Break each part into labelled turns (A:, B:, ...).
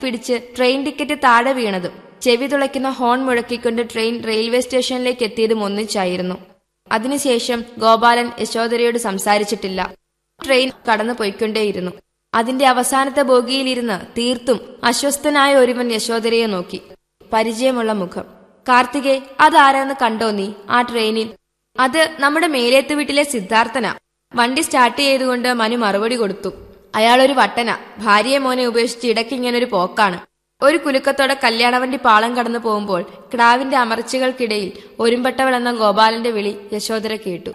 A: പിടിച്ച് train ticket താഴെ വീണതും ചെവി തുളയ്ക്കുന്ന ഹോൺ മുഴക്കിക്കൊണ്ട് ട്രെയിൻ റെയിൽവേ സ്റ്റേഷനിലേക്ക് എത്തിയതും ഒന്നിച്ചായിരുന്നു അതിനുശേഷം ഗോപാലൻ യശോധരയോട് സംസാരിച്ചിട്ടില്ല ട്രെയിൻ കടന്നു പോയിക്കൊണ്ടേയിരുന്നു അതിന്റെ അവസാനത്തെ ബോഗിയിലിരുന്ന് തീർത്തും അസ്വസ്ഥനായ ഒരുവൻ യശോധരയെ നോക്കി പരിചയമുള്ള മുഖം കാർത്തികേ അതാരാന്ന് കണ്ടോ നീ ആ ട്രെയിനിൽ അത് നമ്മുടെ മേലേത്ത് വീട്ടിലെ സിദ്ധാർത്ഥനാ വണ്ടി സ്റ്റാർട്ട് ചെയ്തുകൊണ്ട് മനു മറുപടി കൊടുത്തു അയാളൊരു വട്ടന ഭാര്യയെ മോനെ ഉപേക്ഷിച്ച് ഇടയ്ക്ക് ഇങ്ങനൊരു പോക്കാണ് ഒരു കുലുക്കത്തോടെ കല്യാണവണ്ടി പാളം കടന്നു പോകുമ്പോൾ ക്ടാവിന്റെ അമർച്ചകൾക്കിടയിൽ ഒരുമ്പെട്ടവൾ എന്ന ഗോപാലന്റെ വിളി യശോധര കേട്ടു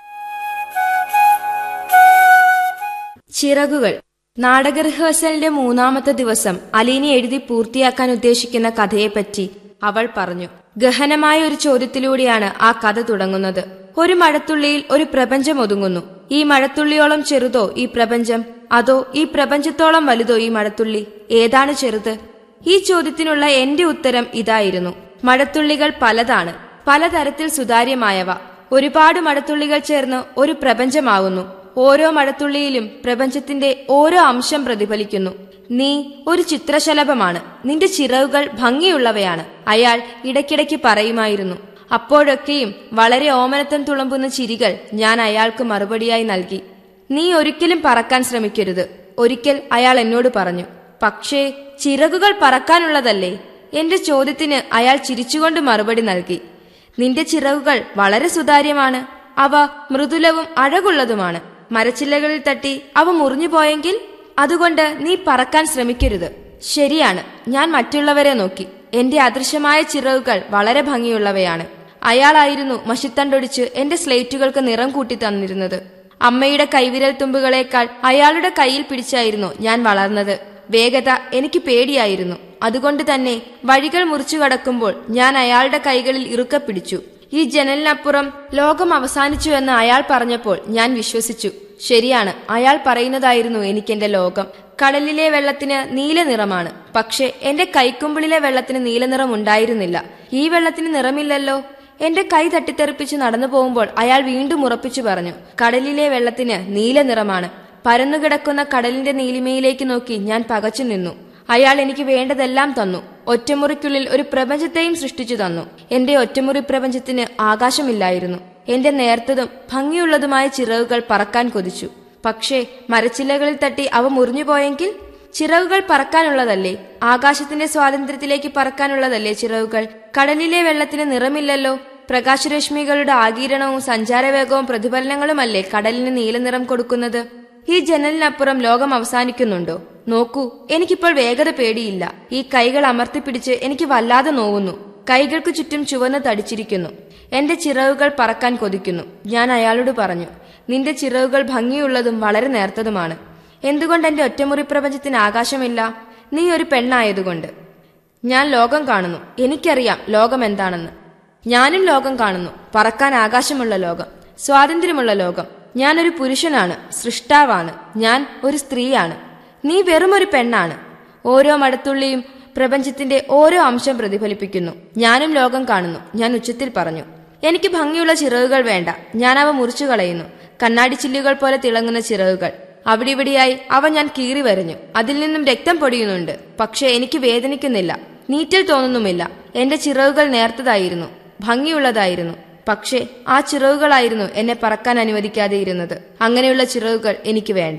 A: ചിറകുകൾ നാടക റിഹേഴ്സലിന്റെ മൂന്നാമത്തെ ദിവസം അലീനി എഴുതി പൂർത്തിയാക്കാൻ ഉദ്ദേശിക്കുന്ന കഥയെപ്പറ്റി അവൾ പറഞ്ഞു ഗഹനമായ ഒരു ചോദ്യത്തിലൂടെയാണ് ആ കഥ തുടങ്ങുന്നത് ഒരു മഴത്തുള്ളിയിൽ ഒരു പ്രപഞ്ചം ഒതുങ്ങുന്നു ഈ മഴത്തുള്ളിയോളം ചെറുതോ ഈ പ്രപഞ്ചം അതോ ഈ പ്രപഞ്ചത്തോളം വലുതോ ഈ മഴത്തുള്ളി ഏതാണ് ചെറുത് ഈ ചോദ്യത്തിനുള്ള എന്റെ ഉത്തരം ഇതായിരുന്നു മഴത്തുള്ളികൾ പലതാണ് പലതരത്തിൽ സുതാര്യമായവ ഒരുപാട് മഴത്തുള്ളികൾ ചേർന്ന് ഒരു പ്രപഞ്ചമാകുന്നു ഓരോ മഴത്തുള്ളിയിലും പ്രപഞ്ചത്തിന്റെ ഓരോ അംശം പ്രതിഫലിക്കുന്നു നീ ഒരു ചിത്രശലഭമാണ് നിന്റെ ചിറകുകൾ ഭംഗിയുള്ളവയാണ് അയാൾ ഇടയ്ക്കിടയ്ക്ക് പറയുമായിരുന്നു അപ്പോഴൊക്കെയും വളരെ ഓമനത്തം തുളുമ്പുന്ന ചിരികൾ ഞാൻ അയാൾക്ക് മറുപടിയായി നൽകി നീ ഒരിക്കലും പറക്കാൻ ശ്രമിക്കരുത് ഒരിക്കൽ അയാൾ എന്നോട് പറഞ്ഞു പക്ഷേ ചിറകുകൾ പറക്കാനുള്ളതല്ലേ എന്റെ ചോദ്യത്തിന് അയാൾ ചിരിച്ചുകൊണ്ട് മറുപടി നൽകി നിന്റെ ചിറകുകൾ വളരെ സുതാര്യമാണ് അവ മൃദുലവും അഴകുള്ളതുമാണ് മരച്ചില്ലകളിൽ തട്ടി അവ മുറിഞ്ഞു പോയെങ്കിൽ അതുകൊണ്ട് നീ പറക്കാൻ ശ്രമിക്കരുത് ശരിയാണ് ഞാൻ മറ്റുള്ളവരെ നോക്കി എന്റെ അദൃശ്യമായ ചിറകുകൾ വളരെ ഭംഗിയുള്ളവയാണ് അയാളായിരുന്നു മഷിത്തണ്ടൊടിച്ച് എന്റെ സ്ലേറ്റുകൾക്ക് നിറം കൂട്ടി തന്നിരുന്നത് അമ്മയുടെ കൈവിരൽ തുമ്പുകളേക്കാൾ അയാളുടെ കയ്യിൽ പിടിച്ചായിരുന്നു ഞാൻ വളർന്നത് വേഗത എനിക്ക് പേടിയായിരുന്നു അതുകൊണ്ട് തന്നെ വഴികൾ മുറിച്ചു കടക്കുമ്പോൾ ഞാൻ അയാളുടെ കൈകളിൽ ഇറുക്കെ പിടിച്ചു ഈ ജനലിനപ്പുറം ലോകം അവസാനിച്ചു എന്ന് അയാൾ പറഞ്ഞപ്പോൾ ഞാൻ വിശ്വസിച്ചു ശരിയാണ് അയാൾ പറയുന്നതായിരുന്നു എനിക്കെന്റെ ലോകം കടലിലെ വെള്ളത്തിന് നീല നിറമാണ് പക്ഷെ എന്റെ കൈക്കുമ്പിളിലെ വെള്ളത്തിന് നീല നിറം ഉണ്ടായിരുന്നില്ല ഈ വെള്ളത്തിന് നിറമില്ലല്ലോ എന്റെ കൈ തട്ടിത്തെറിപ്പിച്ച് നടന്നു പോകുമ്പോൾ അയാൾ വീണ്ടും ഉറപ്പിച്ചു പറഞ്ഞു കടലിലെ വെള്ളത്തിന് നീല നിറമാണ് പരന്നുകിടക്കുന്ന കടലിന്റെ നീലിമയിലേക്ക് നോക്കി ഞാൻ പകച്ചു നിന്നു അയാൾ എനിക്ക് വേണ്ടതെല്ലാം തന്നു ഒറ്റമുറിക്കുള്ളിൽ ഒരു പ്രപഞ്ചത്തെയും സൃഷ്ടിച്ചു തന്നു എന്റെ ഒറ്റമുറി പ്രപഞ്ചത്തിന് ആകാശമില്ലായിരുന്നു എന്റെ നേർത്തതും ഭംഗിയുള്ളതുമായ ചിറകുകൾ പറക്കാൻ കൊതിച്ചു പക്ഷേ മരച്ചില്ലകളിൽ തട്ടി അവ മുറിഞ്ഞുപോയെങ്കിൽ ചിറകുകൾ പറക്കാനുള്ളതല്ലേ ആകാശത്തിന്റെ സ്വാതന്ത്ര്യത്തിലേക്ക് പറക്കാനുള്ളതല്ലേ ചിറകുകൾ കടലിലെ വെള്ളത്തിന് നിറമില്ലല്ലോ പ്രകാശരശ്മികളുടെ ആഗീരണവും സഞ്ചാരവേഗവും പ്രതിഫലനങ്ങളുമല്ലേ കടലിന് നീലനിറം കൊടുക്കുന്നത് ഈ ജനലിനപ്പുറം ലോകം അവസാനിക്കുന്നുണ്ടോ നോക്കൂ എനിക്കിപ്പോൾ വേഗത പേടിയില്ല ഈ കൈകൾ അമർത്തിപ്പിടിച്ച് എനിക്ക് വല്ലാതെ നോവുന്നു കൈകൾക്ക് ചുറ്റും ചുവന്ന് തടിച്ചിരിക്കുന്നു എന്റെ ചിറകുകൾ പറക്കാൻ കൊതിക്കുന്നു ഞാൻ അയാളോട് പറഞ്ഞു നിന്റെ ചിറകുകൾ ഭംഗിയുള്ളതും വളരെ നേർത്തതുമാണ് എന്തുകൊണ്ട് എന്റെ ഒറ്റമുറി പ്രപഞ്ചത്തിന് ആകാശമില്ല നീ ഒരു പെണ്ണായതുകൊണ്ട് ഞാൻ ലോകം കാണുന്നു എനിക്കറിയാം ലോകം എന്താണെന്ന് ഞാനും ലോകം കാണുന്നു പറക്കാൻ ആകാശമുള്ള ലോകം സ്വാതന്ത്ര്യമുള്ള ലോകം ഞാനൊരു പുരുഷനാണ് സൃഷ്ടാവാണ് ഞാൻ ഒരു സ്ത്രീയാണ് നീ വെറും ഒരു പെണ്ണാണ് ഓരോ മടത്തുള്ളിയും പ്രപഞ്ചത്തിന്റെ ഓരോ അംശം പ്രതിഫലിപ്പിക്കുന്നു ഞാനും ലോകം കാണുന്നു ഞാൻ ഉച്ചത്തിൽ പറഞ്ഞു എനിക്ക് ഭംഗിയുള്ള ചിറകുകൾ വേണ്ട ഞാൻ അവ മുറിച്ചു കളയുന്നു കണ്ണാടി ചില്ലുകൾ പോലെ തിളങ്ങുന്ന ചിറകുകൾ അവിടിവിടെയായി അവ ഞാൻ കീറി വരഞ്ഞു അതിൽ നിന്നും രക്തം പൊടിയുന്നുണ്ട് പക്ഷെ എനിക്ക് വേദനിക്കുന്നില്ല നീറ്റൽ തോന്നുന്നുമില്ല എന്റെ ചിറകുകൾ നേർത്തതായിരുന്നു ഭംഗിയുള്ളതായിരുന്നു പക്ഷേ ആ ചിറകുകളായിരുന്നു എന്നെ പറക്കാൻ അനുവദിക്കാതെ ഇരുന്നത് അങ്ങനെയുള്ള ചിറകുകൾ എനിക്ക് വേണ്ട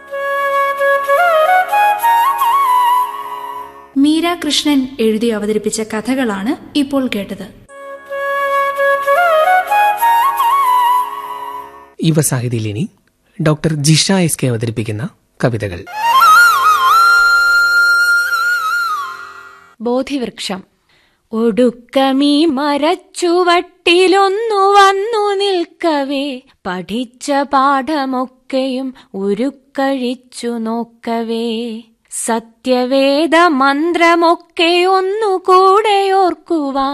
B: മീര കൃഷ്ണൻ എഴുതി അവതരിപ്പിച്ച കഥകളാണ് ഇപ്പോൾ കേട്ടത്
C: യുവസാഹിതിയിൽ ഇനി ഡോക്ടർ ജിഷ എസ് കെ അവതരിപ്പിക്കുന്ന കവിതകൾ
D: ബോധിവൃക്ഷം ഒടുക്കമീ മരച്ചുവട്ടിലൊന്നു വന്നു നിൽക്കവേ പഠിച്ച പാഠമൊക്കെയും ഉരുക്കഴിച്ചു നോക്കവേ സത്യവേദ മന്ത്രമൊക്കെ ഒന്നു കൂടെ ഓർക്കുവാൻ